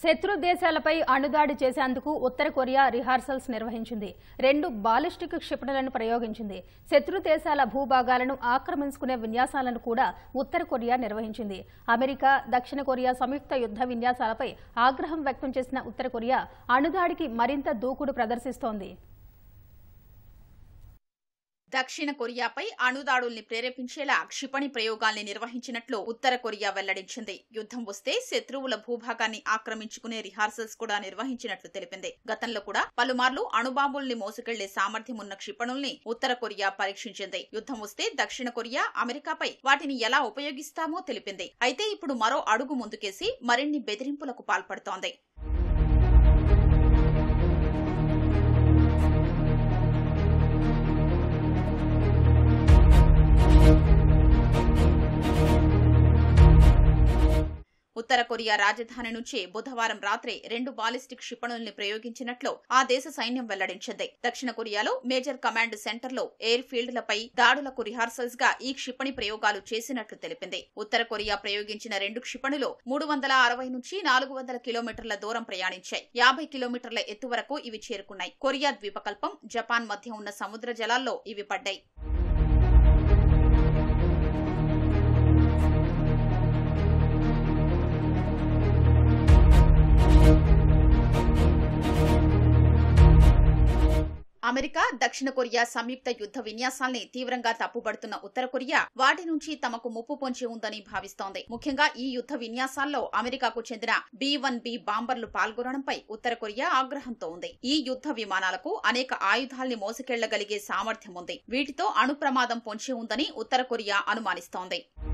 శత్రు దేశాలపై అణుదాడి చేసేందుకు ఉత్తర Korea rehearsals నిర్వహించింది రెండు బాలిస్టిక్ క్షిపణులను ప్రయోగించింది శత్రు దేశాల భూభాగాలను ఆక్రమించుకునే విన్యాసాలను కూడా ఉత్తర కొరియా నిర్వహించింది అమెరికా దక్షిణ కొరియా సంయుక్త యుద్ధ విన్యాసాలపై ఆగ్రహం వ్యక్తం చేసిన ఉత్తర కొరియా అణుదాడికి మరింత దూకుడు ప్రదర్శిస్తోంది దక్షిణ కొరియాపై అణుదాడుల్ని ప్రేరేపించేలా క్షిపణి ప్రయోగాల్ని నిర్వహించినట్లు ఉత్తర కొరియా వెల్లడించింది యుద్ధం వస్తే శత్రువుల భూభాగాన్ని ఆక్రమించుకునే రిహార్సల్స్ కూడా నిర్వహించినట్లు తెలిపింది గతంలో కూడా పలుమార్లు అణుబాంబుల్ని మోసుకెళ్లే సామర్థ్యం ఉన్న క్షిపణుల్ని ఉత్తర కొరియా పరీక్షించింది యుద్ధం వస్తే దక్షిణ కొరియా అమెరికాపై వాటిని ఎలా ఉపయోగిస్తామో తెలిపింది అయితే ఇప్పుడు మరో అడుగు ముందుకేసి మరిన్ని బెదిరింపులకు పాల్పడుతోంది ఉత్తర కొరియా రాజధాని నుంచి బుధవారం రాత్రి రెండు బాలిస్టిక్ క్షిపణుల్ని ప్రయోగించినట్లు ఆ దేశ సైన్యం వెల్లడించింది దక్షిణ కొరియాలో మేజర్ కమాండ్ సెంటర్లో ఎయిర్ ఫీల్డ్లపై దాడులకు రిహార్సల్స్ గా ఈ క్షిపణి ప్రయోగాలు చేసినట్లు తెలిపింది ఉత్తర కొరియా ప్రయోగించిన రెండు క్షిపణులు మూడు వందల అరవై నుంచి నాలుగు వందల కిలోమీటర్ల దూరం ప్రయాణించాయి యాభై కిలోమీటర్ల ఎత్తు వరకు ఇవి చేరుకున్నాయి కొరియా ద్వీపకల్పం జపాన్ మధ్య ఉన్న సముద్ర జలాల్లో ఇవి పడ్డాయి అమెరికా దక్షిణ కొరియా సంయుక్త యుద్ధ విన్యాసాల్ని తీవ్రంగా తప్పుబడుతున్న ఉత్తర కొరియా వాటి నుంచి తమకు ముప్పు పొంచి ఉందని భావిస్తోంది ముఖ్యంగా ఈ యుద్ధ విన్యాసాల్లో అమెరికాకు చెందిన బి వన్ బి బాంబర్లు పాల్గొనడంపై ఉత్తర కొరియా ఆగ్రహంతో ఉంది ఈ యుద్ధ విమానాలకు అనేక ఆయుధాల్ని మోసుకెళ్లగలిగే సామర్థ్యం ఉంది వీటితో అణు ప్రమాదం పొంచి ఉందని ఉత్తర కొరియా అనుమానిస్తోంది